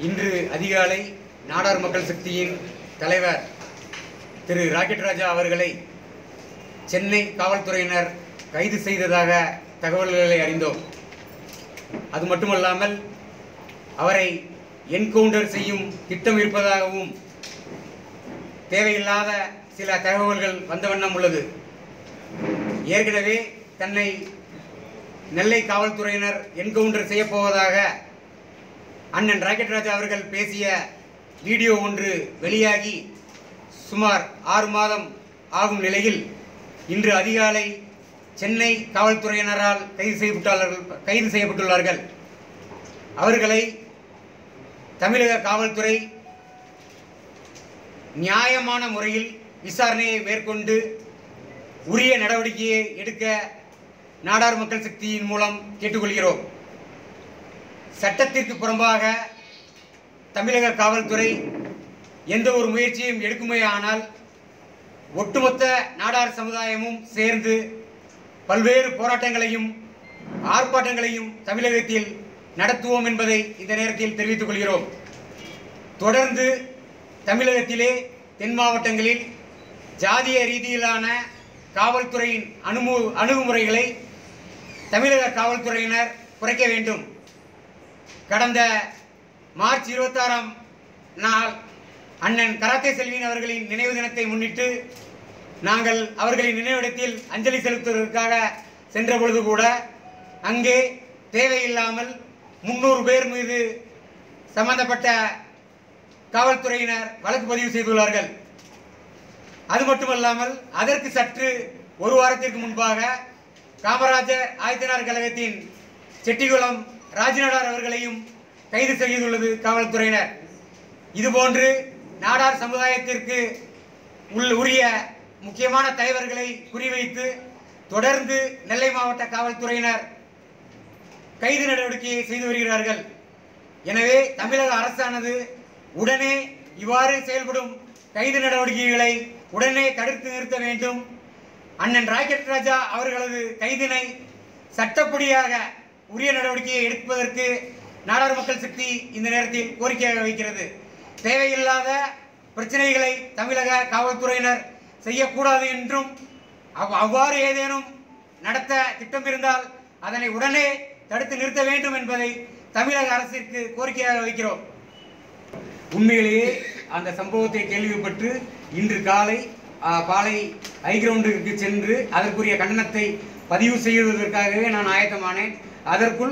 இன்று அதிகாலை நாடார் மக்கள் சக்தியின் தலைவர் திரு ராக்கெட் ராஜா அவர்களை சென்னை காவல்துறையினர் கைது செய்ததாக தகவல்களை அறிந்தோம் அது மட்டுமல்லாமல் அவரை என்கவுண்டர் செய்யும் திட்டம் இருப்பதாகவும் தேவையில்லாத சில தகவல்கள் வந்த வண்ணம் உள்ளது ஏற்கனவே தன்னை நெல்லை காவல்துறையினர் என்கவுண்டர் செய்யப்போவதாக அண்ணன் ராக்கெட் ராஜா அவர்கள் பேசிய வீடியோ ஒன்று வெளியாகி சுமார் ஆறு மாதம் ஆகும் நிலையில் இன்று அதிகாலை சென்னை காவல்துறையினரால் கைது செய்யப்பட்டுள்ளார்கள் கைது செய்யப்பட்டுள்ளார்கள் அவர்களை தமிழக காவல்துறை நியாயமான முறையில் விசாரணையை மேற்கொண்டு உரிய நடவடிக்கையை எடுக்க நாடார் மக்கள் சக்தியின் மூலம் கேட்டுக்கொள்கிறோம் சட்டத்திற்கு புறம்பாக தமிழக காவல்துறை எந்த ஒரு முயற்சியும் எடுக்குமே ஆனால் ஒட்டுமொத்த நாடார் சமுதாயமும் சேர்ந்து பல்வேறு போராட்டங்களையும் ஆர்ப்பாட்டங்களையும் தமிழகத்தில் நடத்துவோம் என்பதை இந்த நேரத்தில் தெரிவித்துக் கொள்கிறோம் தொடர்ந்து தமிழகத்திலே தென் மாவட்டங்களில் ஜாதிய ரீதியிலான காவல்துறையின் அணுமு அணுகுமுறைகளை தமிழக காவல்துறையினர் குறைக்க வேண்டும் கடந்த மார்ச் இருபத்தாறாம் நாள் அண்ணன் கராத்தே செல்வின் அவர்களின் நினைவு தினத்தை முன்னிட்டு நாங்கள் அவர்களின் நினைவிடத்தில் அஞ்சலி செலுத்துவதற்காக சென்ற பொழுது கூட அங்கே தேவையில்லாமல் முன்னூறு பேர் மீது சம்பந்தப்பட்ட காவல்துறையினர் வழக்கு பதிவு செய்துள்ளார்கள் அது மட்டுமல்லாமல் அதற்கு சற்று ஒரு வாரத்திற்கு முன்பாக காமராஜர் ஆயத்தனார் கழகத்தின் செட்டிகுளம் ராஜ்நடார் அவர்களையும் கைது செய்துள்ளது காவல்துறையினர் இதுபோன்று நாடார் சமுதாயத்திற்கு உள் உரிய முக்கியமான தலைவர்களை குறிவைத்து தொடர்ந்து நெல்லை மாவட்ட காவல்துறையினர் கைது நடவடிக்கையை செய்து வருகிறார்கள் எனவே தமிழக அரசானது உடனே இவ்வாறு செயல்படும் கைது நடவடிக்கைகளை உடனே தடுத்து நிறுத்த வேண்டும் அண்ணன் ராக்கெட் ராஜா அவர்களது கைதினை சட்டப்படியாக உரிய நடவடிக்கையை எடுப்பதற்கு நாடார் மக்கள் சக்தி இந்த நேரத்தில் கோரிக்கையாக வைக்கிறது தேவையில்லாத பிரச்சனைகளை தமிழக காவல்துறையினர் செய்யக்கூடாது என்றும் அவ்- அவ்வாறு ஏதேனும் நடத்த திட்டம் இருந்தால் அதனை உடனே தடுத்து நிறுத்த வேண்டும் என்பதை தமிழக அரசிற்கு கோரிக்கையாக வைக்கிறோம் உண்மையிலேயே அந்த சம்பவத்தை கேள்விப்பட்டு இன்று காலை ஆ, பாலை ஹை கிரவுண்டுக்கு சென்று அதற்குரிய கண்டனத்தை பதிவு செய்வதற்காகவே நான் ஆயத்தமானேன் அதற்குள்